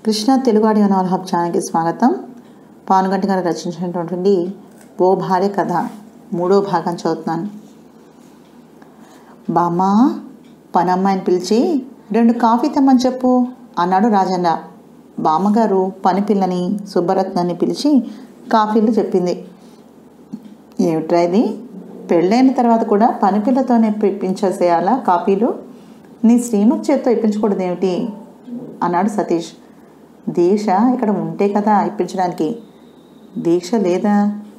Krishna Telugu audio novel hub ఛానల్కి స్వాగతం పానుగంటి గారు రచించినటువంటి ఓ భార్య కథ మూడో భాగం చదువుతున్నాను బామ్మా పనమ్మాయిని పిలిచి రెండు కాఫీ తెమ్మని చెప్పు అన్నాడు రాజన్న బామ్మగారు పని పిల్లని సుబ్బరత్నాన్ని పిలిచి కాఫీలు చెప్పింది ఏమిట్రా ఇది పెళ్ళైన తర్వాత కూడా పని పిల్లతోనే ఇప్పించేసేయాలా కాఫీలు నీ శ్రీమతి చేత్తో ఇప్పించకూడదు ఏమిటి అన్నాడు సతీష్ దీక్ష ఇక్కడ ఉంటే కదా ఇప్పించడానికి దీక్ష లేదా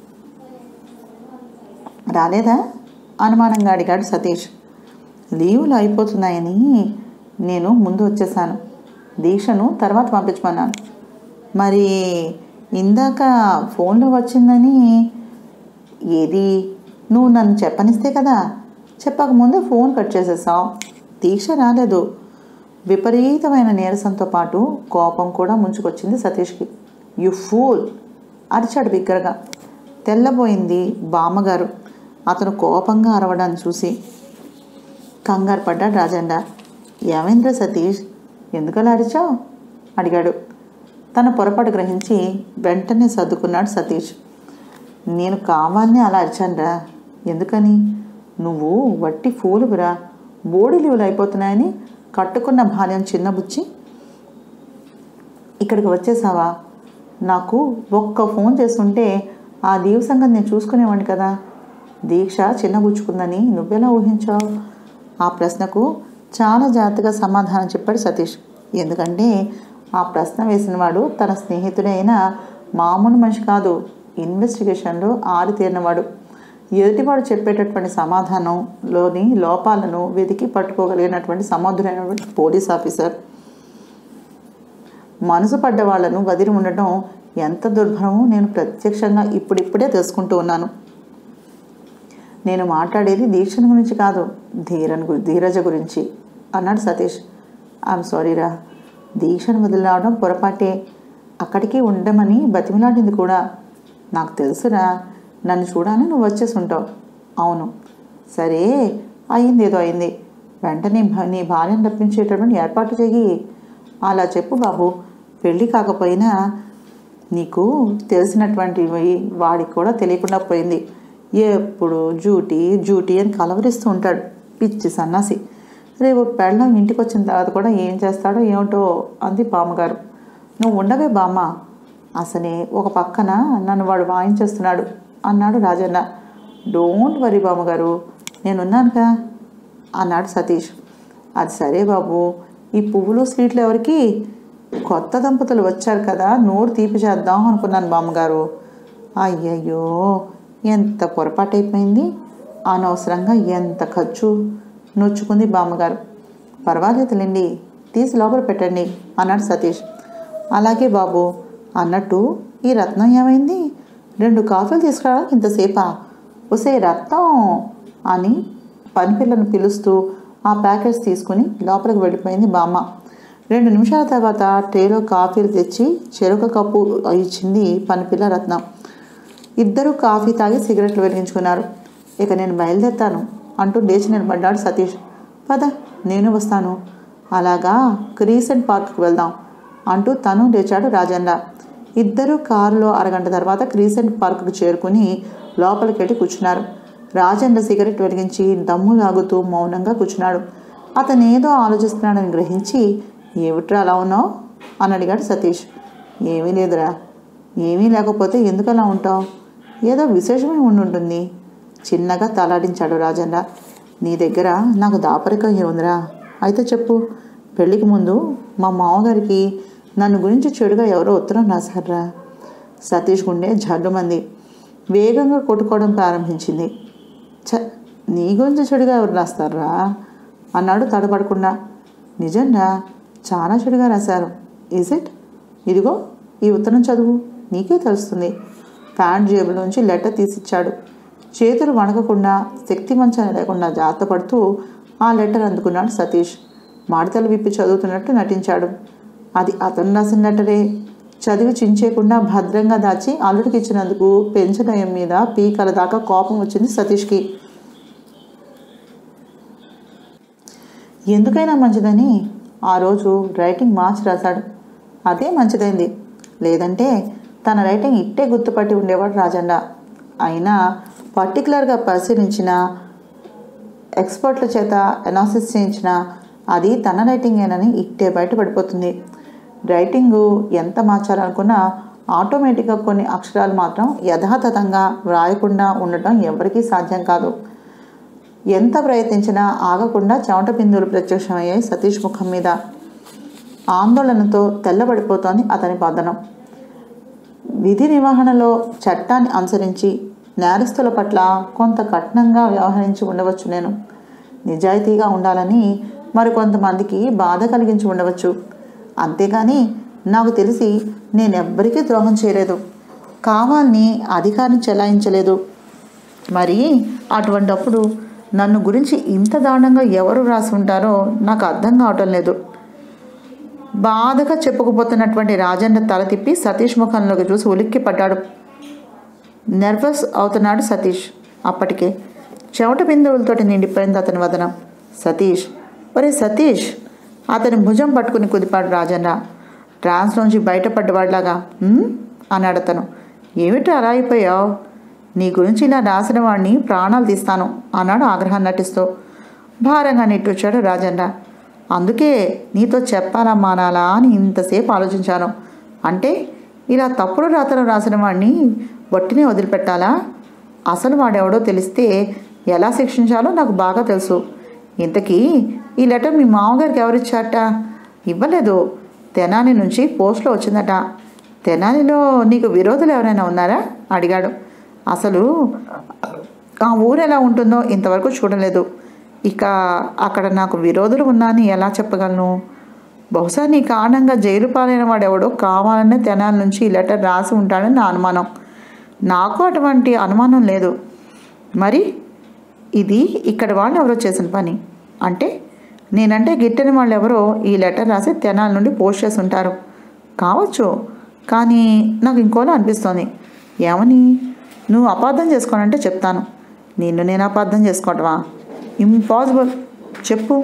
రాలేదా అనుమానంగా అడిగాడు సతీష్ లీవులు అయిపోతున్నాయని నేను ముందు వచ్చేసాను దీక్షను తర్వాత పంపించమన్నాను మరి ఇందాక ఫోన్లో వచ్చిందని ఏది నువ్వు నన్ను చెప్పనిస్తే కదా చెప్పకముందే ఫోన్ కట్ చేసేసావు దీక్ష రాలేదు విపరీతమైన నీరసంతో పాటు కోపం కూడా ముంచుకొచ్చింది సతీష్కి యు ఫూల్ అరిచాడు బిగ్గరగా తెల్లబోయింది బామ్మగారు అతను కోపంగా అరవడాన్ని చూసి కంగారు పడ్డాడు రాజండ ఏమైందిరా సతీష్ ఎందుకలా అరిచావు అడిగాడు తన పొరపాటు గ్రహించి వెంటనే సర్దుకున్నాడు సతీష్ నేను కావాలని అలా అరిచానురా ఎందుకని నువ్వు వట్టి ఫూలుగురా బోడి లీవులు అయిపోతున్నాయని కట్టుకున్న భార్యం చిన్నబుచ్చి ఇక్కడికి వచ్చేసావా నాకు ఒక్క ఫోన్ చేస్తుంటే ఆ లీవ్ సంగతి నేను చూసుకునేవాడిని కదా దీక్ష చిన్నబుచ్చుకుందని నువ్వెలా ఊహించావు ఆ ప్రశ్నకు చాలా జాగ్రత్తగా సమాధానం చెప్పాడు సతీష్ ఎందుకంటే ఆ ప్రశ్న వేసిన వాడు తన స్నేహితుడైన మామూలు మనిషి కాదు ఇన్వెస్టిగేషన్లో ఆరితేరినవాడు ఎదుటివాడు చెప్పేటటువంటి సమాధానంలోని లోపాలను వెతికి పట్టుకోగలిగినటువంటి సమర్థుడైనటువంటి పోలీస్ ఆఫీసర్ మనసు పడ్డ వాళ్లను వదిలి ఉండటం ఎంత దుర్భరమో నేను ప్రత్యక్షంగా ఇప్పుడిప్పుడే తెలుసుకుంటూ ఉన్నాను నేను మాట్లాడేది దీక్షను గురించి కాదు ధీరన్ గు ధీరజ గురించి అన్నాడు సతీష్ ఐఎమ్ సారీరా దీక్షను వదిలిరావడం పొరపాటే అక్కడికి ఉండమని బతిమిలాడింది కూడా నాకు తెలుసురా నన్ను చూడాలని నువ్వు వచ్చేసి ఉంటావు అవును సరే అయింది ఏదో అయింది వెంటనే భ- నీ భార్యను రప్పించేటటువంటి ఏర్పాటు చెయ్యి అలా చెప్పు బాబు పెళ్ళి కాకపోయినా నీకు తెలిసినటువంటివి వాడికి కూడా తెలియకుండా పోయింది ఎప్పుడు డ్యూటీ డ్యూటీ అని కలవరిస్తూ ఉంటాడు పిచ్చి సన్నాసి రేపు పెళ్ళం ఇంటికి వచ్చిన తర్వాత కూడా ఏం చేస్తాడో ఏమిటో అంది బామ్మగారు నువ్వు ఉండవే బామ్మ అసలే ఒక పక్కన నన్ను వాడు వాయించేస్తున్నాడు అన్నాడు రాజన్న డోంట్ వరీ బామ్మగారు నేనున్నానుగా అన్నాడు సతీష్ అది సరే బాబు ఈ పువ్వులు స్వీట్లు ఎవరికి కొత్త దంపతులు వచ్చారు కదా నోరు తీపి చేద్దాం అనుకున్నాను బామ్మగారు అయ్యయ్యో ఎంత పొరపాటైపోయింది అనవసరంగా ఎంత ఖర్చు నొచ్చుకుంది బామ్మగారు పర్వాలేదులేండి తీసి లోపల పెట్టండి అన్నాడు సతీష్ అలాగే బాబు అన్నట్టు ఈ రత్నం ఏమైంది రెండు కాఫీలు తీసుకురావడానికి ఇంతసేపా ఒసే రత్నం అని పనిపిల్లను పిలుస్తూ ఆ ప్యాకెట్స్ తీసుకుని లోపలికి వెళ్ళిపోయింది బామ్మ రెండు నిమిషాల తర్వాత ట్రేలో కాఫీలు తెచ్చి చెరుకు కప్పు ఇచ్చింది పనిపిల్ల రత్నం ఇద్దరు కాఫీ తాగి సిగరెట్లు వెలిగించుకున్నారు ఇక నేను బయలుదేరుతాను అంటూ లేచి నిలబడ్డాడు సతీష్ పద నేను వస్తాను అలాగా క్రీసెంట్ పార్క్కి వెళ్దాం అంటూ తను లేచాడు రాజన్న ఇద్దరు కారులో అరగంట తర్వాత క్రీసెంట్ పార్కుకు చేరుకుని లోపలికి వెళ్ళి కూర్చున్నారు రాజేంద్ర సిగరెట్ వెలిగించి దమ్ము లాగుతూ మౌనంగా కూర్చున్నాడు అతను ఏదో ఆలోచిస్తున్నాడని గ్రహించి ఏమిట్రా అలా ఉన్నావు అని అడిగాడు సతీష్ ఏమీ లేదురా ఏమీ లేకపోతే ఎందుకు అలా ఉంటావు ఏదో విశేషమే ఉండి ఉంటుంది చిన్నగా తలాడించాడు రాజన్న నీ దగ్గర నాకు దాపరికం ఏముందిరా అయితే చెప్పు పెళ్ళికి ముందు మా మామగారికి నన్ను గురించి చెడుగా ఎవరో ఉత్తరం రాశారా సతీష్ గుండె జల్లుమంది వేగంగా కొట్టుకోవడం ప్రారంభించింది ఛ నీ గురించి చెడుగా ఎవరు రాస్తారా అన్నాడు తడబడకుండా నిజంగా చాలా చెడుగా రాశారు ఈజ్ ఇట్ ఇదిగో ఈ ఉత్తరం చదువు నీకే తెలుస్తుంది ప్యాంట్ జేబులోంచి లెటర్ తీసిచ్చాడు చేతులు వణకకుండా శక్తి మంచాన్ని లేకుండా జాగ్రత్త పడుతూ ఆ లెటర్ అందుకున్నాడు సతీష్ మాడతలు విప్పి చదువుతున్నట్టు నటించాడు అది అతను రాసిన లెటరే చదివి చించేయకుండా భద్రంగా దాచి అల్లుడికి ఇచ్చినందుకు పెంచనయం మీద పీకల దాకా కోపం వచ్చింది సతీష్కి ఎందుకైనా మంచిదని ఆ రోజు రైటింగ్ మార్చి రాశాడు అదే మంచిదైంది లేదంటే తన రైటింగ్ ఇట్టే గుర్తుపట్టి ఉండేవాడు రాజన్న అయినా పర్టికులర్గా పరిశీలించిన ఎక్స్పర్ట్ల చేత అనాలిసిస్ చేయించిన అది తన రైటింగేనని ఇట్టే బయటపడిపోతుంది రైటింగు ఎంత మార్చాలనుకున్నా ఆటోమేటిక్గా కొన్ని అక్షరాలు మాత్రం యథాతథంగా వ్రాయకుండా ఉండటం ఎవరికీ సాధ్యం కాదు ఎంత ప్రయత్నించినా ఆగకుండా చెమట బిందువులు ప్రత్యక్షమయ్యాయి సతీష్ ముఖం మీద ఆందోళనతో తెల్లబడిపోతోంది అతని పదనం విధి నిర్వహణలో చట్టాన్ని అనుసరించి నేరస్తుల పట్ల కొంత కఠినంగా వ్యవహరించి ఉండవచ్చు నేను నిజాయితీగా ఉండాలని మరికొంతమందికి బాధ కలిగించి ఉండవచ్చు అంతేగాని నాకు తెలిసి నేనెవ్వరికీ ద్రోహం చేయలేదు కావాలని అధికారం చెలాయించలేదు మరి అటువంటప్పుడు నన్ను గురించి ఇంత దారుణంగా ఎవరు రాసి ఉంటారో నాకు అర్థం కావటం లేదు బాధగా చెప్పుకుపోతున్నటువంటి రాజన్న తల తిప్పి సతీష్ ముఖంలోకి చూసి ఉలిక్కి పడ్డాడు నర్వస్ అవుతున్నాడు సతీష్ అప్పటికే చెమట బిందువులతోటి నిండిపోయింది అతని వదనం సతీష్ ఒరే సతీష్ అతని భుజం పట్టుకుని కుదిపాడు రాజన్న ట్రాన్స్లోంచి బయటపడ్డవాడిలాగా "ఉమ్?" అన్నాడు అతను ఏమిటి అలా అయిపోయావు నీ గురించి ఇలా రాసిన వాడిని ప్రాణాలు తీస్తాను అన్నాడు ఆగ్రహం నటిస్తూ భారంగా నిట్టొచ్చాడు రాజన్న అందుకే నీతో చెప్పాలా మానాలా అని ఇంతసేపు ఆలోచించాను అంటే ఇలా తప్పుడు రాతలు రాసిన వాడిని వట్టినే వదిలిపెట్టాలా అసలు వాడెవడో తెలిస్తే ఎలా శిక్షించాలో నాకు బాగా తెలుసు ఇంతకీ ఈ లెటర్ మీ మామగారికి ఎవరిచ్చారట ఇవ్వలేదు తెనాలి నుంచి పోస్ట్లో వచ్చిందట తెనాలిలో నీకు విరోధులు ఎవరైనా ఉన్నారా అడిగాడు అసలు ఆ ఊరు ఎలా ఉంటుందో ఇంతవరకు చూడలేదు ఇక అక్కడ నాకు విరోధులు ఉన్నాయని ఎలా చెప్పగలను బహుశా నీ కారణంగా జైలు పాలైన వాడెవడో కావాలనే తెనాల నుంచి ఈ లెటర్ రాసి ఉంటాడని నా అనుమానం నాకు అటువంటి అనుమానం లేదు మరి ఇది ఇక్కడ వాళ్ళు ఎవరో చేసిన పని అంటే నేనంటే గిట్టని వాళ్ళు ఎవరో ఈ లెటర్ రాసి తెనాల నుండి పోస్ట్ చేసి ఉంటారు కావచ్చు కానీ నాకు ఇంకోలా అనిపిస్తోంది ఏమని నువ్వు అపార్థం చేసుకోనంటే చెప్తాను నిన్ను నేను అపార్థం చేసుకోవటమా ఇంపాసిబుల్ చెప్పు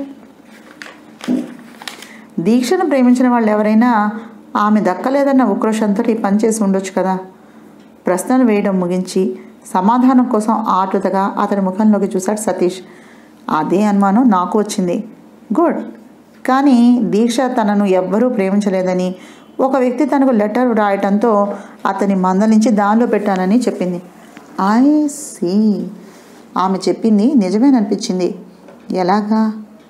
దీక్షను ప్రేమించిన వాళ్ళు ఎవరైనా ఆమె దక్కలేదన్న ఉక్రోషంతో ఈ పని చేసి ఉండొచ్చు కదా ప్రశ్నలు వేయడం ముగించి సమాధానం కోసం ఆతృతగా అతని ముఖంలోకి చూశాడు సతీష్ అదే అనుమానం నాకు వచ్చింది గుడ్ కానీ దీక్ష తనను ఎవ్వరూ ప్రేమించలేదని ఒక వ్యక్తి తనకు లెటర్ రాయటంతో అతని మందలించి దానిలో పెట్టానని చెప్పింది ఐ సీ ఆమె చెప్పింది నిజమేననిపించింది ఎలాగా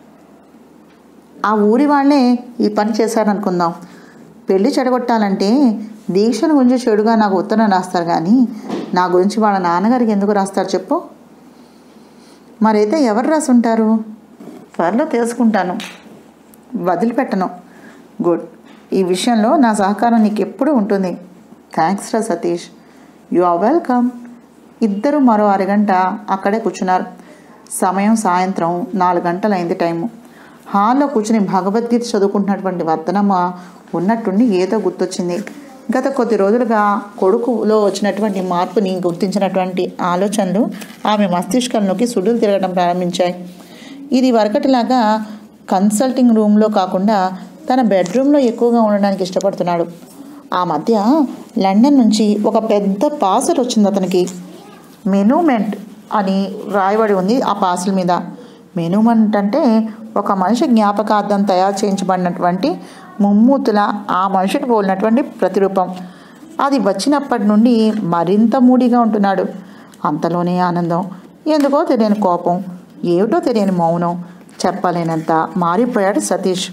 ఆ ఊరి వాళ్ళే ఈ పని చేశారనుకుందాం పెళ్లి చెడగొట్టాలంటే దీక్షను గురించి చెడుగా నాకు ఉత్తరం రాస్తారు కానీ నా గురించి వాళ్ళ నాన్నగారికి ఎందుకు రాస్తారు చెప్పు మరైతే ఎవరు రాసి ఉంటారు త్వరలో తెలుసుకుంటాను వదిలిపెట్టను గుడ్ ఈ విషయంలో నా సహకారం నీకు ఎప్పుడూ ఉంటుంది థ్యాంక్స్ రా సతీష్ యు ఆర్ వెల్కమ్ ఇద్దరు మరో అరగంట అక్కడే కూర్చున్నారు సమయం సాయంత్రం నాలుగు గంటలైంది టైము హాల్లో కూర్చుని భగవద్గీత చదువుకుంటున్నటువంటి వర్ధనమ్మ ఉన్నట్టుండి ఏదో గుర్తొచ్చింది గత కొద్ది రోజులుగా కొడుకులో వచ్చినటువంటి మార్పుని గుర్తించినటువంటి ఆలోచనలు ఆమె మస్తిష్కంలోకి సుడులు తిరగడం ప్రారంభించాయి ఇది వరకటిలాగా కన్సల్టింగ్ రూమ్లో కాకుండా తన బెడ్రూమ్లో ఎక్కువగా ఉండడానికి ఇష్టపడుతున్నాడు ఆ మధ్య లండన్ నుంచి ఒక పెద్ద పార్సల్ వచ్చింది అతనికి మెనూమెంట్ అని రాయబడి ఉంది ఆ పార్సల్ మీద మెనూమెంట్ అంటే ఒక మనిషి జ్ఞాపకార్థం తయారు చేయించబడినటువంటి ముమ్మూతుల ఆ మనిషిని పోలినటువంటి ప్రతిరూపం అది వచ్చినప్పటి నుండి మరింత మూడిగా ఉంటున్నాడు అంతలోనే ఆనందం ఎందుకో తెలియని కోపం ఏమిటో తెలియని మౌనం చెప్పలేనంత మారిపోయాడు సతీష్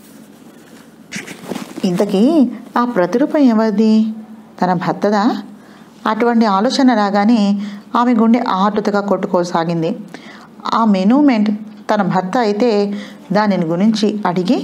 ఇంతకీ ఆ ప్రతిరూపం ఎవరిది తన భర్తదా అటువంటి ఆలోచన రాగానే ఆమె గుండె ఆటుతగా కొట్టుకోసాగింది ఆ మెనూమెంట్ తన భర్త అయితే దానిని గురించి అడిగి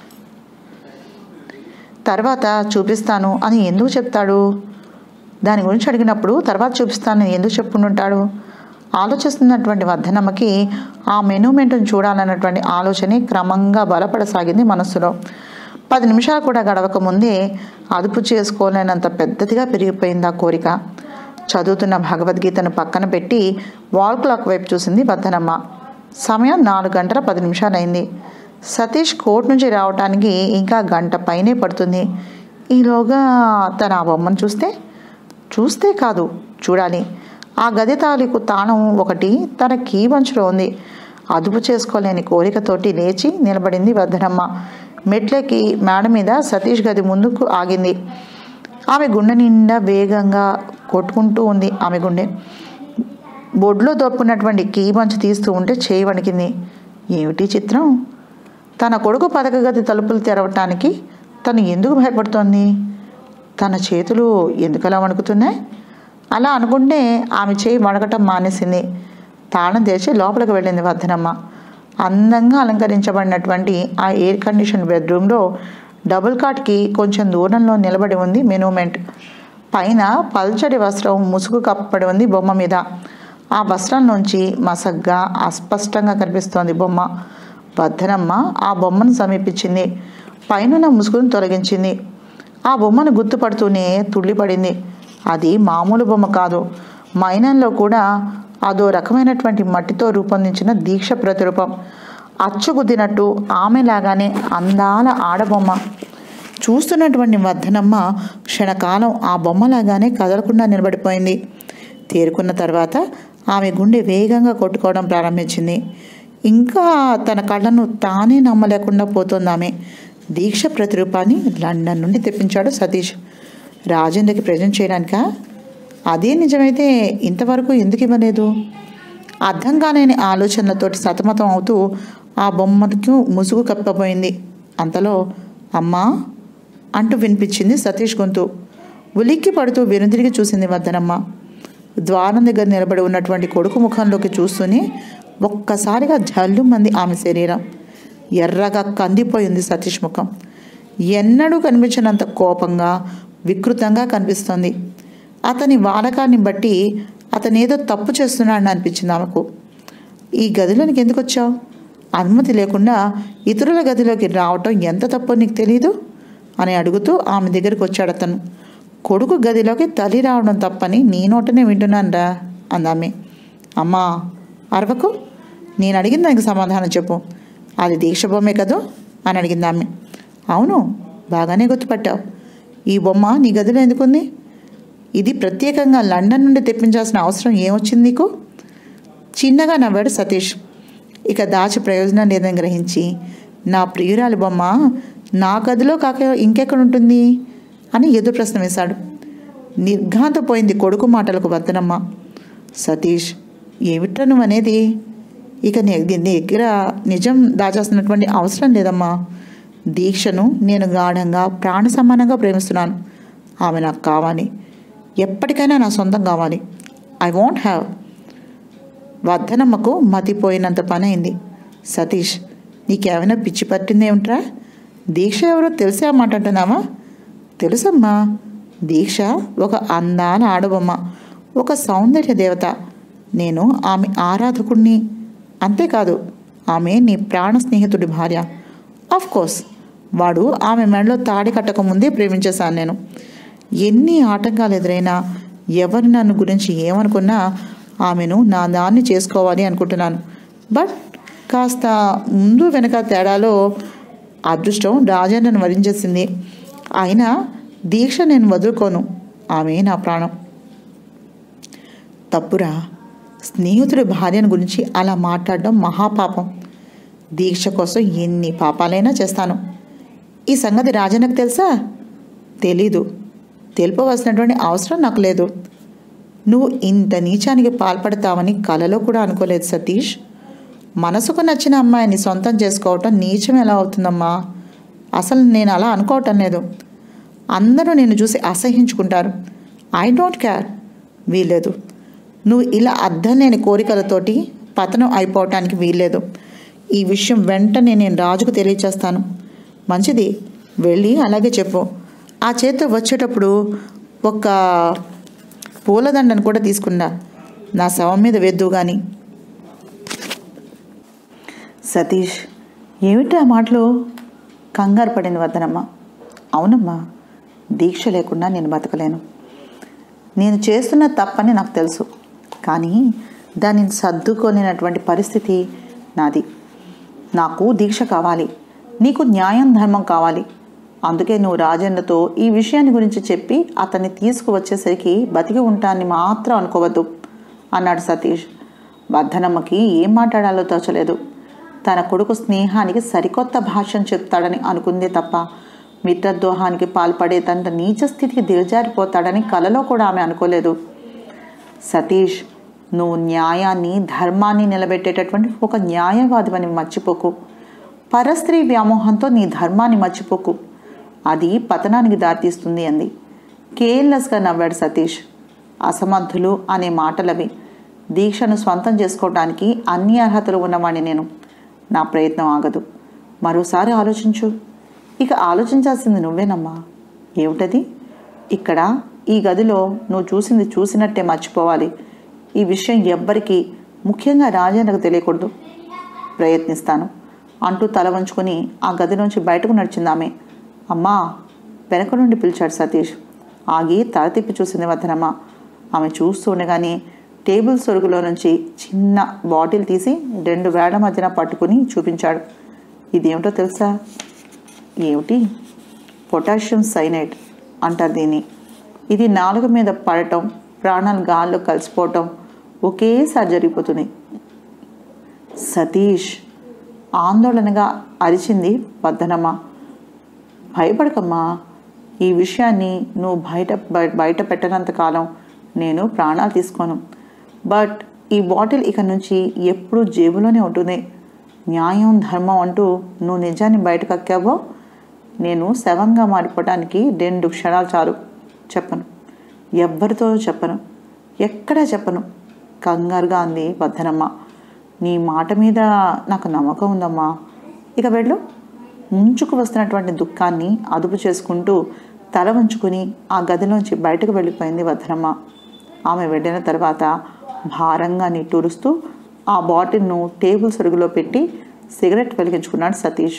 తర్వాత చూపిస్తాను అని ఎందుకు చెప్తాడు దాని గురించి అడిగినప్పుడు తర్వాత చూపిస్తానని ఎందుకు చెప్పుకుంటుంటాడు ఆలోచిస్తున్నటువంటి వర్ధనమ్మకి ఆ మెనూమెంట్ను చూడాలన్నటువంటి ఆలోచనే క్రమంగా బలపడసాగింది మనస్సులో పది నిమిషాలు కూడా గడవక ముందే అదుపు చేసుకోలేనంత పెద్దదిగా పెరిగిపోయింది ఆ కోరిక చదువుతున్న భగవద్గీతను పక్కన పెట్టి వాల్ క్లాక్ వైపు చూసింది వర్ధనమ్మ సమయం నాలుగు గంటల పది నిమిషాలైంది సతీష్ కోర్టు నుంచి రావటానికి ఇంకా గంట పైనే పడుతుంది ఈలోగా తన ఆ బొమ్మను చూస్తే చూస్తే కాదు చూడాలి ఆ గది తాలూకు తాళం ఒకటి తన కీ బంచులో ఉంది అదుపు చేసుకోలేని కోరికతోటి లేచి నిలబడింది వద్దనమ్మ మెట్లకి మేడ మీద సతీష్ గది ముందుకు ఆగింది ఆమె గుండె నిండా వేగంగా కొట్టుకుంటూ ఉంది ఆమె గుండె బొడ్లో దోపుకున్నటువంటి కీ బంచ్ తీస్తూ ఉంటే చేయి వణికింది ఏమిటి చిత్రం తన కొడుకు పథక గది తలుపులు తెరవటానికి తను ఎందుకు భయపడుతోంది తన చేతులు ఎందుకలా వణుకుతున్నాయి అలా అనుకుంటే ఆమె చేయి వణకటం మానేసింది తాళం తెరిచి లోపలికి వెళ్ళింది వర్ధనమ్మ అందంగా అలంకరించబడినటువంటి ఆ ఎయిర్ కండిషన్ బెడ్రూమ్లో డబుల్ కాట్కి కొంచెం దూరంలో నిలబడి ఉంది మెనూమెంట్ పైన పల్చడి వస్త్రం ముసుగు కప్పబడి ఉంది బొమ్మ మీద ఆ వస్త్రం నుంచి మసగ్గా అస్పష్టంగా కనిపిస్తోంది బొమ్మ వర్ధనమ్మ ఆ బొమ్మను సమీపించింది పైన ముసుగును తొలగించింది ఆ బొమ్మను గుర్తుపడుతూనే తుళ్ళిపడింది అది మామూలు బొమ్మ కాదు మైనంలో కూడా అదో రకమైనటువంటి మట్టితో రూపొందించిన దీక్ష ప్రతిరూపం అచ్చుగుద్దినట్టు ఆమెలాగానే అందాల ఆడబొమ్మ చూస్తున్నటువంటి వర్ధనమ్మ క్షణకాలం ఆ బొమ్మలాగానే కదలకుండా నిలబడిపోయింది తేరుకున్న తర్వాత ఆమె గుండె వేగంగా కొట్టుకోవడం ప్రారంభించింది ఇంకా తన కళ్ళను తానే నమ్మలేకుండా పోతోంది ఆమె దీక్ష ప్రతిరూపాన్ని లండన్ నుండి తెప్పించాడు సతీష్ రాజేంద్రకి ప్రజెంట్ చేయడానికా అదే నిజమైతే ఇంతవరకు ఎందుకు ఇవ్వలేదు అర్థం కాలేని ఆలోచనలతోటి సతమతం అవుతూ ఆ బొమ్మకు ముసుగు కప్పబోయింది అంతలో అమ్మా అంటూ వినిపించింది సతీష్ గొంతు ఉలిక్కి పడుతూ వెనుదిరిగి చూసింది వద్దనమ్మ ద్వారం దగ్గర నిలబడి ఉన్నటువంటి కొడుకు ముఖంలోకి చూస్తూనే ఒక్కసారిగా జల్లుమంది ఆమె శరీరం ఎర్రగా కందిపోయింది సతీష్ ముఖం ఎన్నడూ కనిపించినంత కోపంగా వికృతంగా కనిపిస్తోంది అతని వాడకాన్ని బట్టి అతనేదో తప్పు చేస్తున్నాడని అనిపించింది ఆమెకు ఈ గదిలోనికి ఎందుకు వచ్చావు అనుమతి లేకుండా ఇతరుల గదిలోకి రావటం ఎంత తప్పో నీకు తెలీదు అని అడుగుతూ ఆమె దగ్గరికి వచ్చాడు అతను కొడుకు గదిలోకి తల్లి రావడం తప్పని నీ నోటనే వింటున్నానురా అందామె అమ్మా అరవకు నేను అడిగిన దానికి సమాధానం చెప్పు అది దీక్ష బొమ్మే కదూ అని అడిగింది ఆమె అవును బాగానే గుర్తుపట్టావు ఈ బొమ్మ నీ గదిలో ఎందుకుంది ఇది ప్రత్యేకంగా లండన్ నుండి తెప్పించాల్సిన అవసరం ఏమొచ్చింది నీకు చిన్నగా నవ్వాడు సతీష్ ఇక దాచి ప్రయోజనం లేదని గ్రహించి నా ప్రియురాలి బొమ్మ నా గదిలో కాక ఇంకెక్కడ ఉంటుంది అని ఎదురు ప్రశ్న వేశాడు నిర్ఘాంతపోయింది కొడుకు మాటలకు వద్దనమ్మ సతీష్ ఏమిట్రా నువ్వు అనేది ఇక నీ దీని దగ్గర నిజం దాచాల్సినటువంటి అవసరం లేదమ్మా దీక్షను నేను గాఢంగా ప్రాణ సమానంగా ప్రేమిస్తున్నాను ఆమె నాకు కావాలి ఎప్పటికైనా నా సొంతం కావాలి ఐ వాంట్ హ్యావ్ వర్ధనమ్మకు మతిపోయినంత పని అయింది సతీష్ నీకేమైనా పిచ్చి పట్టిందేమిట్రా దీక్ష ఎవరో తెలిసే మాట అంటున్నావా తెలుసమ్మా దీక్ష ఒక అందాల ఆడబొమ్మ ఒక సౌందర్య దేవత నేను ఆమె ఆరాధకుడిని అంతేకాదు ఆమె నీ ప్రాణ స్నేహితుడి భార్య ఆఫ్ కోర్స్ వాడు ఆమె మెడలో తాడి కట్టక ముందే ప్రేమించేశాను నేను ఎన్ని ఆటంకాలు ఎదురైనా ఎవరు నన్ను గురించి ఏమనుకున్నా ఆమెను నా దాన్ని చేసుకోవాలి అనుకుంటున్నాను బట్ కాస్త ముందు వెనక తేడాలో అదృష్టం రాజేంద్రను వరించేసింది అయినా దీక్ష నేను వదులుకోను ఆమె నా ప్రాణం తప్పురా స్నేహితుడి భార్యను గురించి అలా మాట్లాడడం మహాపాపం దీక్ష కోసం ఎన్ని పాపాలైనా చేస్తాను ఈ సంగతి రాజన్నకు తెలుసా తెలీదు తెలుపవలసినటువంటి అవసరం నాకు లేదు నువ్వు ఇంత నీచానికి పాల్పడతావని కలలో కూడా అనుకోలేదు సతీష్ మనసుకు నచ్చిన అమ్మాయిని సొంతం చేసుకోవటం నీచం ఎలా అవుతుందమ్మా అసలు నేను అలా అనుకోవటం లేదు అందరూ నిన్ను చూసి అసహించుకుంటారు ఐ డోంట్ కేర్ వీల్లేదు నువ్వు ఇలా అర్థం లేని కోరికలతోటి పతనం అయిపోవటానికి వీల్లేదు ఈ విషయం వెంటనే నేను రాజుకు తెలియచేస్తాను మంచిది వెళ్ళి అలాగే చెప్పు ఆ చేతితో వచ్చేటప్పుడు ఒక పూలదండను కూడా తీసుకున్నా నా శవం మీద వెద్దు కానీ సతీష్ ఏమిటి ఆ మాటలు కంగారు పడింది వద్దనమ్మ అవునమ్మా దీక్ష లేకుండా నేను బతకలేను నేను చేస్తున్న తప్పని నాకు తెలుసు కానీ దానిని సర్దుకోలేనటువంటి పరిస్థితి నాది నాకు దీక్ష కావాలి నీకు న్యాయం ధర్మం కావాలి అందుకే నువ్వు రాజన్నతో ఈ విషయాన్ని గురించి చెప్పి అతన్ని తీసుకువచ్చేసరికి బతికి ఉంటాన్ని మాత్రం అనుకోవద్దు అన్నాడు సతీష్ వర్ధనమ్మకి ఏం మాట్లాడాలో తోచలేదు తన కొడుకు స్నేహానికి సరికొత్త భాష్యం చెప్తాడని అనుకుందే తప్ప మిత్రద్రోహానికి పాల్పడేటంత నీచ స్థితికి దిగజారిపోతాడని కలలో కూడా ఆమె అనుకోలేదు సతీష్ నువ్వు న్యాయాన్ని ధర్మాన్ని నిలబెట్టేటటువంటి ఒక న్యాయవాదివని మర్చిపోకు పరస్త్రీ వ్యామోహంతో నీ ధర్మాన్ని మర్చిపోకు అది పతనానికి దారితీస్తుంది అంది కేర్లెస్గా నవ్వాడు సతీష్ అసమర్థులు అనే మాటలవి దీక్షను స్వంతం చేసుకోవడానికి అన్ని అర్హతలు ఉన్నవాడిని నేను నా ప్రయత్నం ఆగదు మరోసారి ఆలోచించు ఇక ఆలోచించాల్సింది నువ్వేనమ్మా ఏమిటది ఇక్కడ ఈ గదిలో నువ్వు చూసింది చూసినట్టే మర్చిపోవాలి ఈ విషయం ఎవ్వరికీ ముఖ్యంగా రాజేంద్రకు తెలియకూడదు ప్రయత్నిస్తాను అంటూ తల వంచుకొని ఆ గది నుంచి బయటకు నడిచింది ఆమె అమ్మా వెనక నుండి పిలిచాడు సతీష్ ఆగి తల తిప్పి చూసింది వద్దనమ్మ ఆమె చూస్తూ ఉండగానే టేబుల్ సొరుగులో నుంచి చిన్న బాటిల్ తీసి రెండు వేళ్ల మధ్యన పట్టుకుని చూపించాడు ఇదేమిటో తెలుసా ఏమిటి పొటాషియం సైనైడ్ అంటారు దీన్ని ఇది నాలుగు మీద పడటం ప్రాణాలు గాల్లో కలిసిపోవటం ఒకేసారి జరిగిపోతుంది సతీష్ ఆందోళనగా అరిచింది వద్దనమ్మ భయపడకమ్మా ఈ విషయాన్ని నువ్వు బయట బయ- బయట పెట్టనంత కాలం నేను ప్రాణాలు తీసుకోను బట్ ఈ బాటిల్ ఇక నుంచి ఎప్పుడూ జేబులోనే ఉంటుంది న్యాయం ధర్మం అంటూ నువ్వు నిజాన్ని బయటకు అక్కావో నేను శవంగా మారిపోవడానికి రెండు క్షణాలు చాలు చెప్పను ఎవ్వరితో చెప్పను ఎక్కడా చెప్పను కంగారుగా అంది వద్దనమ్మ నీ మాట మీద నాకు నమ్మకం ఉందమ్మా ఇక వెళ్ళు ముంచుకు వస్తున్నటువంటి దుఃఖాన్ని అదుపు చేసుకుంటూ తల వంచుకుని ఆ గదిలోంచి బయటకు వెళ్ళిపోయింది వద్దనమ్మ ఆమె వెళ్ళిన తర్వాత భారంగా నిట్టూరుస్తూ ఆ బాటిల్ను టేబుల్ సరుగులో పెట్టి సిగరెట్ వెలిగించుకున్నాడు సతీష్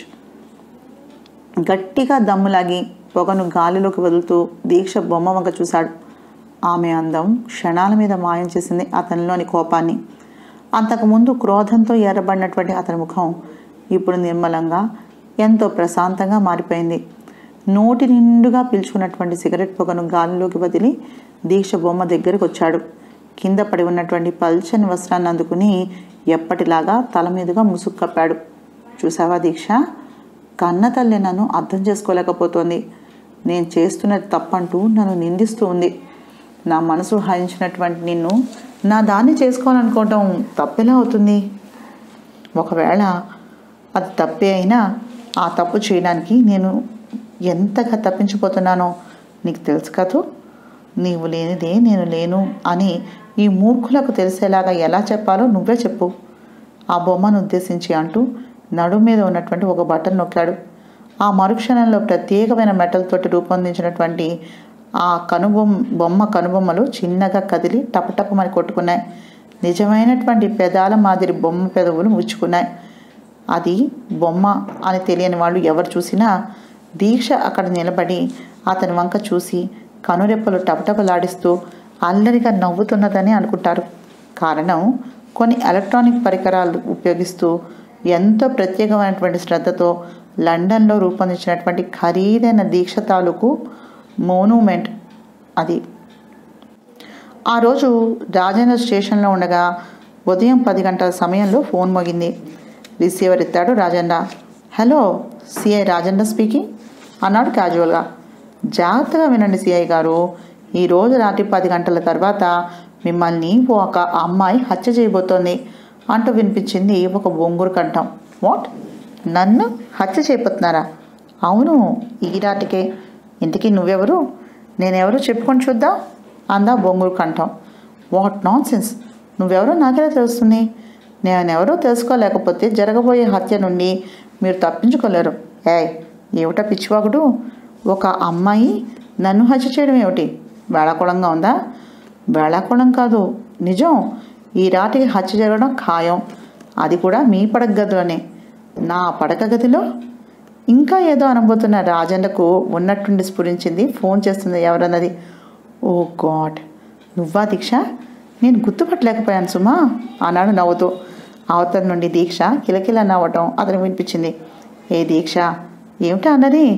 గట్టిగా దమ్ములాగి పొగను గాలిలోకి వదులుతూ దీక్ష బొమ్మ వంక చూశాడు ఆమె అందం క్షణాల మీద మాయం చేసింది అతనిలోని కోపాన్ని అంతకుముందు క్రోధంతో ఎర్రబడినటువంటి అతని ముఖం ఇప్పుడు నిర్మలంగా ఎంతో ప్రశాంతంగా మారిపోయింది నోటి నిండుగా పీల్చుకున్నటువంటి సిగరెట్ పొగను గాలిలోకి వదిలి దీక్ష బొమ్మ దగ్గరకు వచ్చాడు కింద పడి ఉన్నటువంటి పల్చని వస్త్రాన్ని అందుకుని ఎప్పటిలాగా తల మీదుగా ముసుగు కప్పాడు చూసావా దీక్ష కన్న తల్లి నన్ను అర్థం చేసుకోలేకపోతోంది నేను చేస్తున్నది తప్పంటూ నన్ను నిందిస్తూ ఉంది నా మనసు హరించినటువంటి నిన్ను నా దాన్ని చేసుకోవాలనుకోవటం తప్పెలా అవుతుంది ఒకవేళ అది తప్పే అయినా ఆ తప్పు చేయడానికి నేను ఎంతగా తప్పించిపోతున్నానో నీకు తెలుసు కదూ నీవు లేనిదే నేను లేను అని ఈ మూర్ఖులకు తెలిసేలాగా ఎలా చెప్పాలో నువ్వే చెప్పు ఆ బొమ్మను ఉద్దేశించి అంటూ నడుం మీద ఉన్నటువంటి ఒక బటన్ నొక్కాడు ఆ మరుక్షణంలో ప్రత్యేకమైన మెటల్తోటి రూపొందించినటువంటి ఆ కనుబొమ్మ బొమ్మ కనుబొమ్మలు చిన్నగా కదిలి టపటపమని కొట్టుకున్నాయి నిజమైనటువంటి పెదాల మాదిరి బొమ్మ పెదవులు ముచ్చుకున్నాయి అది బొమ్మ అని తెలియని వాళ్ళు ఎవరు చూసినా దీక్ష అక్కడ నిలబడి అతని వంక చూసి కనురెప్పలు టపటపలాడిస్తూ అల్లరిగా నవ్వుతున్నదని అనుకుంటారు కారణం కొన్ని ఎలక్ట్రానిక్ పరికరాలు ఉపయోగిస్తూ ఎంతో ప్రత్యేకమైనటువంటి శ్రద్ధతో లండన్లో రూపొందించినటువంటి ఖరీదైన దీక్ష తాలూకు మోనూమెంట్ అది ఆ రోజు రాజేంద్ర స్టేషన్లో ఉండగా ఉదయం పది గంటల సమయంలో ఫోన్ మోగింది రిసీవర్ ఎత్తాడు Rajendra hello CI Rajendra speaking అన్నాడు క్యాజువల్గా జాగ్రత్తగా వినండి సిఐ గారు ఈరోజు రాత్రి పది గంటల తర్వాత మిమ్మల్ని ఒక అమ్మాయి హత్య చేయబోతోంది అంటూ వినిపించింది ఒక బొంగురు కంఠం వాట్ నన్ను హత్య చేయబోతున్నారా అవును ఈ రాటికే ఇంతకీ నువ్వెవరు నేనెవరో చెప్పుకొని చూద్దాం అందా బొంగురు కంఠం వాట్ నాన్ సెన్స్ నువ్వెవరో నాకెలా తెలుస్తుంది నేనెవరో తెలుసుకోలేకపోతే జరగబోయే హత్య నుండి మీరు తప్పించుకోలేరు ఏ ఏమిటా పిచ్చివాగుడు ఒక అమ్మాయి నన్ను హత్య చేయడం ఏమిటి వేళాకుళంగా ఉందా వేళాకుళం కాదు నిజం ఈ రాటికి హత్య జరగడం ఖాయం అది కూడా మీ పడక గదిలోనే నా పడక గదిలో ఇంకా ఏదో అనబోతున్న రాజన్నకు ఉన్నట్టుండి స్ఫురించింది ఫోన్ చేస్తుంది ఎవరన్నది ఓ గాడ్ నువ్వా దీక్ష నేను గుర్తుపట్టలేకపోయాను సుమా అన్నాడు నవ్వుతూ అవతల నుండి దీక్ష కిలకిల నవ్వటం అతను వినిపించింది ఏ దీక్ష ఏమిటా అన్నది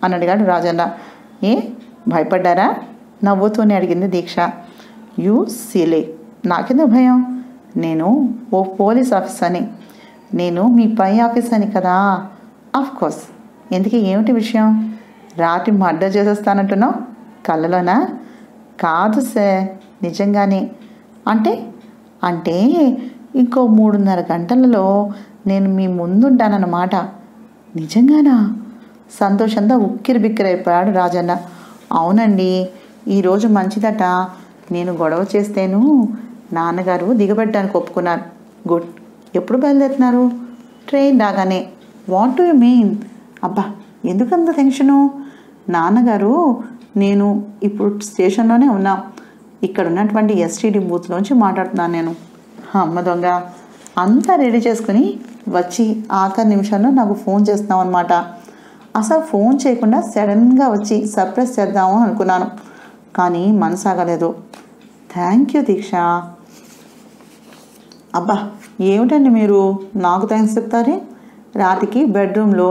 అని అడిగాడు రాజన్న ఏ భయపడ్డారా నవ్వుతూనే అడిగింది దీక్ష యూ సీలే నాకెందుకు భయం నేను ఓ పోలీస్ ఆఫీసర్ని నేను మీ పై ఆఫీసర్ని కదా ఆఫ్ కోర్స్ ఎందుకు ఏమిటి విషయం రాత్రి మర్డర్ చేసేస్తానంటున్నావు కళ్ళలోనా కాదు సార్ నిజంగానే అంటే అంటే ఇంకో మూడున్నర గంటలలో నేను మీ ముందుంటానన్నమాట నిజంగానా సంతోషంతో ఉక్కిరి బిక్కిరైపోయాడు రాజన్న అవునండి ఈరోజు మంచిదట నేను గొడవ చేస్తేను నాన్నగారు దిగబెట్టడానికి ఒప్పుకున్నారు గుడ్ ఎప్పుడు బయలుదేరుతున్నారు ట్రైన్ రాగానే వాట్ డు యు మీన్ అబ్బా ఎందుకంత టెన్షను నాన్నగారు నేను ఇప్పుడు స్టేషన్లోనే ఉన్నా ఇక్కడ ఉన్నటువంటి ఎస్టీడీ బూత్లోంచి మాట్లాడుతున్నాను నేను అమ్మ దొంగ అంతా రెడీ చేసుకుని వచ్చి ఆఖరి నిమిషంలో నాకు ఫోన్ చేస్తున్నాం అనమాట అసలు ఫోన్ చేయకుండా సడన్గా వచ్చి సర్ప్రైజ్ చేద్దాము అనుకున్నాను కానీ మనసాగలేదు థ్యాంక్ యూ దీక్ష అబ్బా ఏమిటండి మీరు నాకు థ్యాంక్స్ చెప్తారే రాత్రికి బెడ్రూమ్లో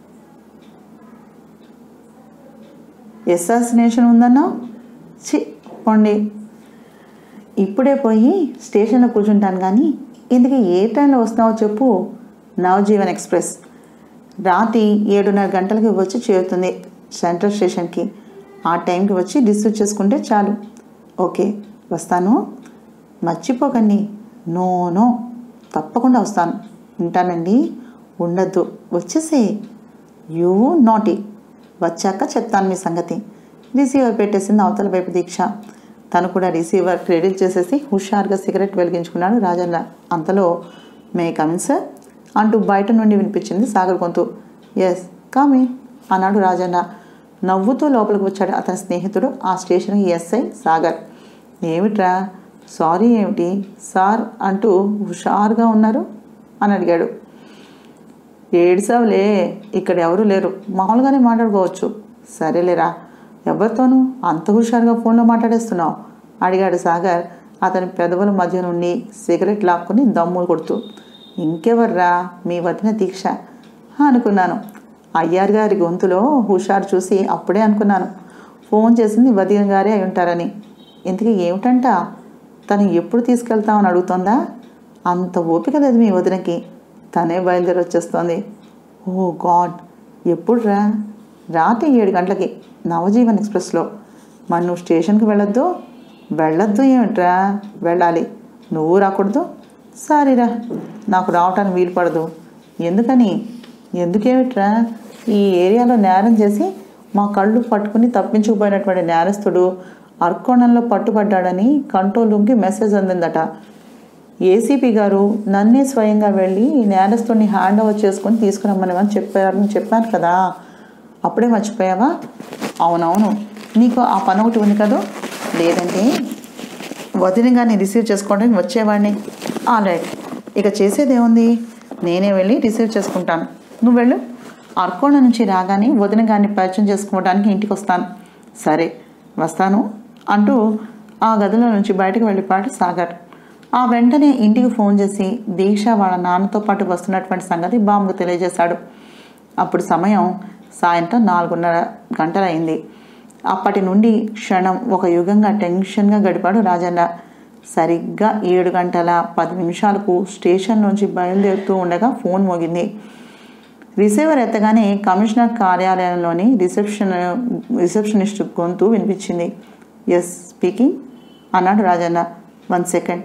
ఎస్సాసినేషన్ ఉందన్నా చి పోండి ఇప్పుడే పోయి స్టేషన్లో కూర్చుంటాను కానీ ఇందుకు ఏ టైంలో వస్తున్నావో చెప్పు నవజీవన్ ఎక్స్ప్రెస్ రాత్రి ఏడున్నర గంటలకి వచ్చి చేరుతుంది సెంట్రల్ స్టేషన్కి ఆ టైంకి వచ్చి రిసీవ్ చేసుకుంటే చాలు ఓకే వస్తాను మర్చిపోకండి నో నో తప్పకుండా వస్తాను ఉంటానండి ఉండద్దు వచ్చేసే యూ నాటి వచ్చాక చెప్తాను మీ సంగతి రిసీవర్ పెట్టేసింది అవతల వైపు దీక్ష తను కూడా రిసీవర్ క్రెడిట్ చేసేసి హుషారుగా సిగరెట్ వెలిగించుకున్నాడు రాజన్న అంతలో మే కమిన్ సార్ అంటూ బయట నుండి వినిపించింది సాగర్ గొంతు ఎస్ కామి అన్నాడు రాజన్న నవ్వుతూ లోపలికి వచ్చాడు అతని స్నేహితుడు ఆ స్టేషన్కి ఎస్ఐ సాగర్ ఏమిట్రా సారీ ఏమిటి సార్ అంటూ హుషారుగా ఉన్నారు అని అడిగాడు ఏడ్సావులే ఇక్కడ ఎవరు లేరు మామూలుగానే మాట్లాడుకోవచ్చు సరేలేరా ఎవరితోనూ అంత హుషారుగా ఫోన్లో మాట్లాడేస్తున్నావు అడిగాడు సాగర్ అతని పెదవుల మధ్య నుండి సిగరెట్ లాక్కుని దమ్ములు కొడుతూ ఇంకెవర్రా మీ వదిన దీక్ష అనుకున్నాను అయ్యారు గారి గొంతులో హుషారు చూసి అప్పుడే అనుకున్నాను ఫోన్ చేసింది వదిన గారే అయి ఉంటారని ఇంతకీ ఏమిటంట తను ఎప్పుడు తీసుకెళ్తామని అడుగుతోందా అంత ఓపిక లేదు మీ వదినకి తనే బయలుదేరి వచ్చేస్తోంది ఓ గాడ్ ఎప్పుడు రా రాత్రి ఏడు గంటలకి నవజీవన్ ఎక్స్ప్రెస్లో మరి నువ్వు స్టేషన్కి వెళ్ళొద్దు వెళ్ళొద్దు ఏమిట్రా వెళ్ళాలి నువ్వు రాకూడదు సారీరా నాకు రావటానికి వీలు పడదు ఎందుకని ఎందుకేమిట్రా ఈ ఏరియాలో నేరం చేసి మా కళ్ళు పట్టుకుని తప్పించుకుపోయినటువంటి నేరస్తుడు అర్కోణంలో పట్టుబడ్డాడని కంట్రోల్ రూమ్కి మెసేజ్ అందిందట ఏసీపీ గారు నన్నే స్వయంగా వెళ్ళి నేరస్తుడిని హ్యాండ్ ఓవర్ చేసుకొని తీసుకురమ్మని చెప్పారని చెప్పాను కదా అప్పుడే మర్చిపోయావా అవునవును నీకు ఆ పని ఒకటి ఉంది కదా లేదంటే వదిన గారిని రిసీవ్ చేసుకోవడానికి వచ్చేవాడిని రైట్ ఇక చేసేది ఏముంది నేనే వెళ్ళి రిసీవ్ చేసుకుంటాను నువ్వు వెళ్ళు అర్కోణ నుంచి రాగానే వదిన గారిని పరిచయం చేసుకోవడానికి ఇంటికి వస్తాను సరే వస్తాను అంటూ ఆ గదిలో నుంచి బయటకు వెళ్ళిపోయాడు సాగర్ ఆ వెంటనే ఇంటికి ఫోన్ చేసి దీక్ష వాళ్ళ నాన్నతో పాటు వస్తున్నటువంటి సంగతి బాంబు తెలియజేశాడు అప్పుడు సమయం సాయంత్రం నాలుగున్నర గంటలైంది అప్పటి నుండి క్షణం ఒక యుగంగా టెన్షన్గా గడిపాడు రాజన్న సరిగ్గా ఏడు గంటల పది నిమిషాలకు స్టేషన్ నుంచి బయలుదేరుతూ ఉండగా ఫోన్ మోగింది రిసీవర్ ఎత్తగానే కమిషనర్ కార్యాలయంలోని రిసెప్షన్ రిసెప్షనిస్ట్ గొంతు వినిపించింది ఎస్ స్పీకింగ్ అన్నాడు రాజన్న వన్ సెకండ్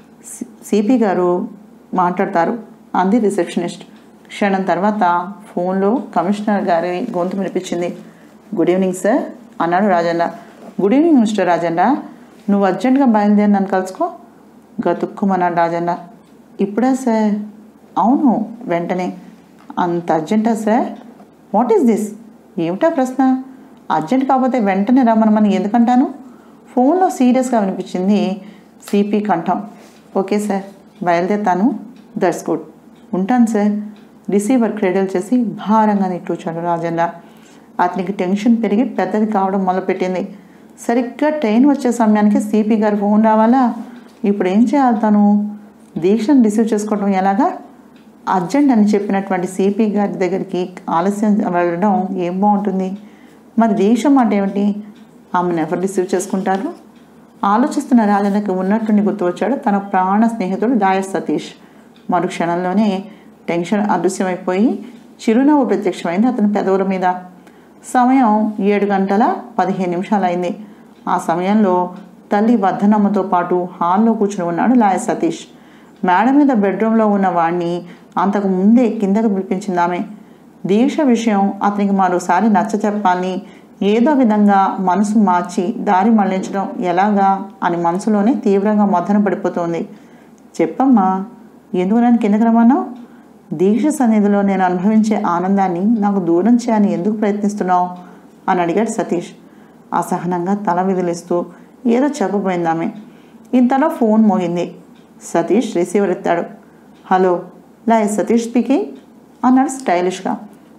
సిపి గారు మాట్లాడతారు అంది రిసెప్షనిస్ట్ క్షణం తర్వాత ఫోన్లో కమిషనర్ గారి గొంతు వినిపించింది గుడ్ ఈవినింగ్ సార్ అన్నాడు Rajanna good evening mister Rajanna నువ్వు అర్జెంటుగా బయలుదేరి నన్ను కలుసుకో గతుక్కుమన్నాడు రాజన్న ఇప్పుడా సార్ అవును వెంటనే అంత అర్జెంటా సార్ వాట్ ఈస్ దిస్ ఏమిటా ప్రశ్న అర్జెంట్ కాకపోతే వెంటనే రమ్మనమని ఎందుకంటాను ఫోన్లో సీరియస్గా వినిపించింది సిపి కంఠం ఓకే సార్ బయలుదేరుతాను దట్స్ గుడ్ ఉంటాను సార్ రిసీవర్ క్రెడిల్ చేసి భారంగా నిట్టూచాడు రాజన్న అతనికి టెన్షన్ పెరిగి పెద్దది కావడం మొదలుపెట్టింది సరిగ్గా ట్రైన్ వచ్చే సమయానికి సిపి గారి ఫోన్ రావాలా ఇప్పుడు ఏం చేయాలి తను దీక్షను రిసీవ్ చేసుకోవడం ఎలాగా అర్జెంట్ అని చెప్పినటువంటి సిపి గారి దగ్గరికి ఆలస్యం వెళ్ళడం ఏం బాగుంటుంది మరి దీక్ష మాట ఏమిటి ఆమెను ఎవరు రిసీవ్ చేసుకుంటారు ఆలోచిస్తున్న రాజన్నకి ఉన్నట్టుండి గుర్తువచ్చాడు తన ప్రాణ స్నేహితుడు దాయ సతీష్ మరు క్షణంలోనే టెన్షన్ అదృశ్యమైపోయి చిరునవ్వు ప్రత్యక్షమైంది అతని పెదవుల మీద సమయం ఏడు గంటల పదిహేను నిమిషాలైంది ఆ సమయంలో తల్లి వర్ధనమ్మతో పాటు హాల్లో కూర్చుని ఉన్నాడు లాయ సతీష్ మేడ మీద బెడ్రూమ్లో ఉన్న వాణ్ణి అంతకు ముందే కిందకు పిలిపించింది ఆమె దీక్ష విషయం అతనికి మరోసారి నచ్చ చెప్పాలని ఏదో విధంగా మనసు మార్చి దారి మళ్లించడం ఎలాగా అని మనసులోనే తీవ్రంగా మదన పడిపోతుంది చెప్పమ్మా ఎందుకు నన్ను కిందకి రమ్మన్నావు దీక్ష సన్నిధిలో నేను అనుభవించే ఆనందాన్ని నాకు దూరం చేయని ఎందుకు ప్రయత్నిస్తున్నావు అని అడిగాడు సతీష్ అసహనంగా తల విదిలిస్తూ ఏదో చెప్పబోయింది ఆమె ఇంతలో ఫోన్ మోగింది సతీష్ రిసీవర్ ఎత్తాడు హలో లాయ్ సతీష్ స్పీకింగ్ అన్నాడు స్టైలిష్గా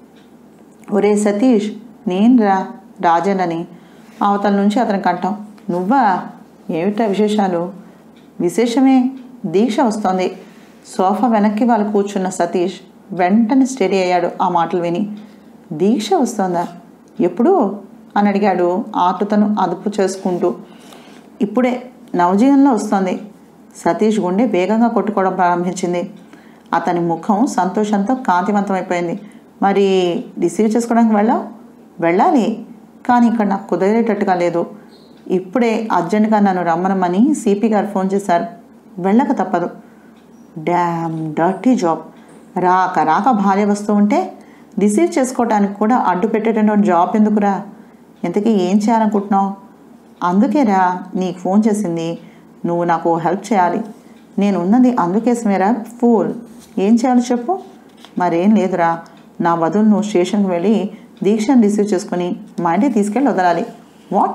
ఒరే సతీష్ నేను రా రాజన్నని అవతల నుంచి అతని కంటాం నువ్వా ఏమిటా విశేషాలు విశేషమే దీక్ష వస్తోంది సోఫా వెనక్కి వాళ్ళు కూర్చున్న సతీష్ వెంటనే స్టడీ అయ్యాడు ఆ మాటలు విని దీక్ష వస్తోందా ఎప్పుడు అని అడిగాడు ఆతృతను అదుపు చేసుకుంటూ ఇప్పుడే నవజీవనంలో వస్తోంది సతీష్ గుండె వేగంగా కొట్టుకోవడం ప్రారంభించింది అతని ముఖం సంతోషంతో కాంతివంతమైపోయింది మరి రిసీవ్ చేసుకోవడానికి వెళ్ళావు వెళ్ళాలి కానీ ఇక్కడ నాకు కుదిరేటట్టుగా లేదు ఇప్పుడే అర్జెంటుగా నన్ను రమ్మనమని సిపి గారు ఫోన్ చేశారు వెళ్ళక తప్పదు డ్యామ్ డర్టీ జాబ్ రాక రాక భార్య వస్తూ ఉంటే రిసీవ్ చేసుకోవడానికి కూడా అడ్డు పెట్టేటటువంటి జాబ్ ఎందుకురా ఇంతకీ ఏం చేయాలనుకుంటున్నావు అందుకేరా నీకు ఫోన్ చేసింది నువ్వు నాకు హెల్ప్ చేయాలి నేను ఉన్నది అందుకేసమేరా ఫూల్ ఏం చేయాలో చెప్పు మరేం లేదురా నా వధువు నువ్వు స్టేషన్కి వెళ్ళి దీక్షను రిసీవ్ చేసుకుని మా ఇంటికి తీసుకెళ్ళి వదలాలి వాట్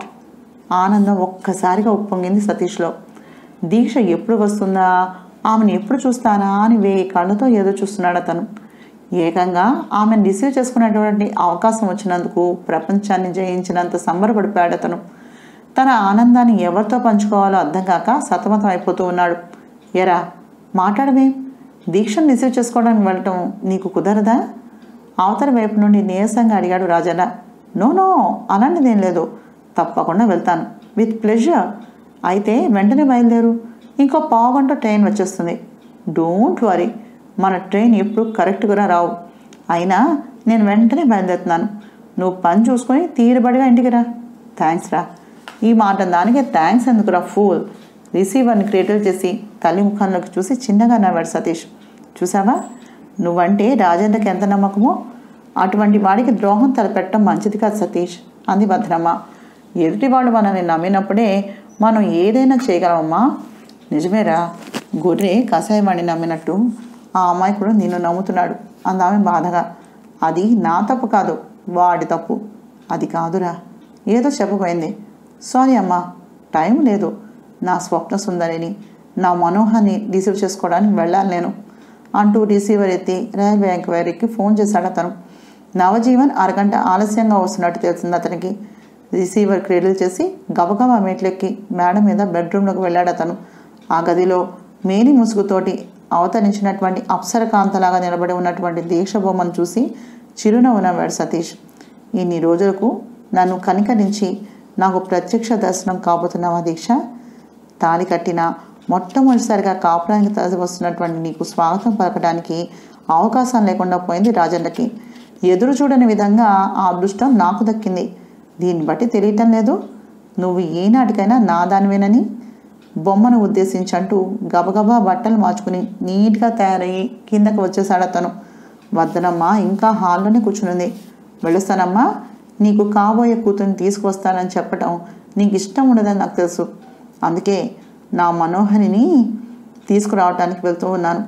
ఆనందం ఒక్కసారిగా ఉప్పొంగింది సతీష్లో దీక్ష ఎప్పుడు వస్తుందా ఆమెను ఎప్పుడు చూస్తానా అని వేయి కళ్ళతో ఏదో చూస్తున్నాడు అతను ఏకంగా ఆమెను రిసీవ్ చేసుకునేటువంటి అవకాశం వచ్చినందుకు ప్రపంచాన్ని జయించినంత సంబరపడిపోయాడు అతను తన ఆనందాన్ని ఎవరితో పంచుకోవాలో అర్థం కాక సతమతం అయిపోతూ ఉన్నాడు ఎరా మాట్లాడవేం దీక్షను రిసీవ్ చేసుకోవడానికి వెళ్ళటం నీకు కుదరదా అవతల వైపు నుండి నీరసంగా అడిగాడు రాజన్న నో నో అలాంటిదేం లేదు తప్పకుండా వెళ్తాను విత్ ప్లెజర్ అయితే వెంటనే బయలుదేరు ఇంకో పావు గంట ట్రైన్ వచ్చేస్తుంది డోంట్ వరీ మన ట్రైన్ ఎప్పుడు కరెక్ట్గా రావు అయినా నేను వెంటనే బయలుదేరుతున్నాను నువ్వు పని చూసుకొని తీరుబడిగా ఇంటికి రా థ్యాంక్స్ రా ఈ మాట దానికే థ్యాంక్స్ ఎందుకురా ఫూల్ రిసీవర్ని క్రియేటివ్ చేసి తల్లి ముఖంలోకి చూసి చిన్నగా నవ్వాడు సతీష్ చూసావా నువ్వంటే రాజేంద్రకి ఎంత నమ్మకమో అటువంటి వాడికి ద్రోహం తలపెట్టడం మంచిది కాదు సతీష్ అంది భద్రమ్మ ఎదుటివాడు మనల్ని నమ్మినప్పుడే మనం ఏదైనా చేయగలమమ్మా నిజమేరా గొర్రె కషాయవాడిని నమ్మినట్టు ఆ అమ్మాయి కూడా నిన్ను నమ్ముతున్నాడు అందామె బాధగా అది నా తప్పు కాదు వాడి తప్పు అది కాదురా ఏదో చెప్పబోయింది సారీ అమ్మా టైం లేదు నా స్వప్న సుందరిని నా మనోహాన్ని రిసీవ్ చేసుకోవడానికి వెళ్ళాలి నేను అంటూ రిసీవర్ ఎత్తి రైల్వే ఎంక్వైరీకి ఫోన్ చేశాడు అతను నవజీవన్ అరగంట ఆలస్యంగా వస్తున్నట్టు తెలిసింది అతనికి రిసీవర్ క్రెడిల్ చేసి గబగబా మెట్లెక్కి మేడ మీద బెడ్రూమ్లోకి వెళ్ళాడు అతను ఆ గదిలో మేని ముసుగుతోటి అవతరించినటువంటి అప్సరకాంతలాగా నిలబడి ఉన్నటువంటి దీక్ష బొమ్మను చూసి చిరునవ్వు నవ్వాడు సతీష్ ఇన్ని రోజులకు నన్ను కనికరించి నాకు ప్రత్యక్ష దర్శనం కాబోతున్నావా దీక్ష తాళి కట్టిన మొట్టమొదటిసారిగా కాపురానికి తరలి వస్తున్నటువంటి నీకు స్వాగతం పలకడానికి అవకాశం లేకుండా పోయింది రాజన్నకి ఎదురు చూడని విధంగా ఆ అదృష్టం నాకు దక్కింది దీన్ని బట్టి తెలియటం లేదు నువ్వు ఏనాటికైనా నా దానివేనని బొమ్మను ఉద్దేశించంటూ గబగబా బట్టలు మార్చుకుని నీట్గా తయారయ్యి కిందకు వచ్చేసాడు అతను వద్దనమ్మ ఇంకా హాల్లోనే కూర్చునుంది వెళ్ళొస్తానమ్మా నీకు కాబోయే కూతుర్ని తీసుకువస్తానని చెప్పటం నీకు ఇష్టం ఉండదని నాకు తెలుసు అందుకే నా మనోహరిని తీసుకురావటానికి వెళ్తూ ఉన్నాను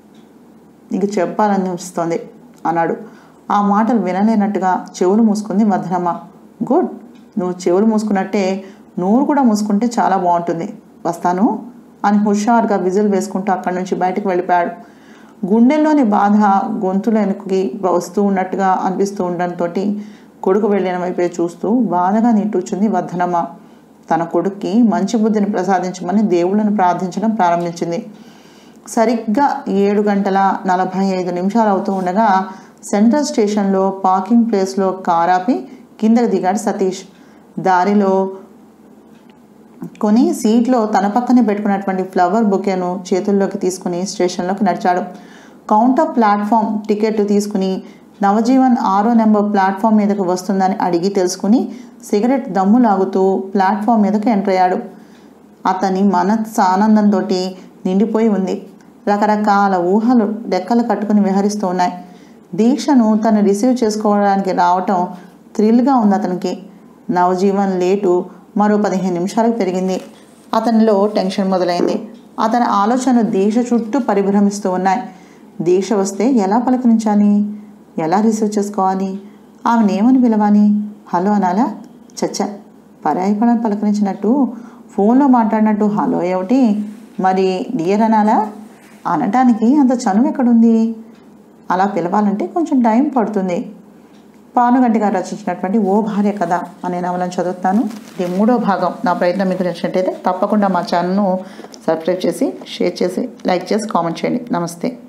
నీకు చెప్పాలని వస్తుంది అన్నాడు ఆ మాటలు వినలేనట్టుగా చెవులు మూసుకుంది మధనమ్మ గుడ్ నువ్వు చెవులు మూసుకున్నట్టే నోరు కూడా మూసుకుంటే చాలా బాగుంటుంది వస్తాను అని హుషారుగా విజులు వేసుకుంటూ అక్కడి నుంచి బయటకు వెళ్ళిపోయాడు గుండెల్లోని బాధ గొంతులోనికి వస్తూ ఉన్నట్టుగా అనిపిస్తూ ఉండడంతో కొడుకు వెళ్ళిన వైపే చూస్తూ బాధగా నిట్టూచుంది వర్ధనమ్మ తన కొడుక్కి మంచి బుద్ధిని ప్రసాదించమని దేవుళ్ళను ప్రార్థించడం ప్రారంభించింది సరిగ్గా ఏడు గంటల నలభై ఐదు నిమిషాలు అవుతూ ఉండగా సెంట్రల్ స్టేషన్లో పార్కింగ్ ప్లేస్లో కారాపి కిందకు దిగాడు సతీష్ దారిలో కొని సీట్లో తన పక్కనే పెట్టుకున్నటువంటి ఫ్లవర్ బుకేను చేతుల్లోకి తీసుకుని స్టేషన్లోకి నడిచాడు కౌంటర్ ప్లాట్ఫామ్ టికెట్ తీసుకుని నవజీవన్ ఆరో నెంబర్ ప్లాట్ఫామ్ మీదకు వస్తుందని అడిగి తెలుసుకుని సిగరెట్ దమ్ము లాగుతూ ప్లాట్ఫామ్ మీదకు ఎంటర్ అయ్యాడు అతని మనస్సు ఆనందంతో నిండిపోయి ఉంది రకరకాల ఊహలు డెక్కలు కట్టుకుని విహరిస్తూ ఉన్నాయి దీక్షను తను రిసీవ్ చేసుకోవడానికి రావటం థ్రిల్గా ఉంది అతనికి నవజీవన్ లేటు మరో పదిహేను నిమిషాలకు పెరిగింది అతనిలో టెన్షన్ మొదలైంది అతని ఆలోచనలు దీక్ష చుట్టూ పరిభ్రమిస్తూ ఉన్నాయి దీక్ష వస్తే ఎలా పలకరించాలి ఎలా రిసీవ్ చేసుకోవాలి ఆమెను ఏమని పిలవాలి హలో అనాలా చచ్చ పరాయి పడని పలకరించినట్టు ఫోన్లో మాట్లాడినట్టు హలో ఏమిటి మరి డియర్ అనాలా అనటానికి అంత చనువు ఎక్కడుంది అలా పిలవాలంటే కొంచెం టైం పడుతుంది పానుగంటి గారు రచించినటువంటి ఓ భార్య కథ అనే నవలను చదువుతాను ఇది మూడో భాగం నా ప్రయత్నం మీకు నచ్చినట్టయితే తప్పకుండా మా ఛానల్ను సబ్స్క్రైబ్ చేసి షేర్ చేసి లైక్ చేసి కామెంట్ చేయండి నమస్తే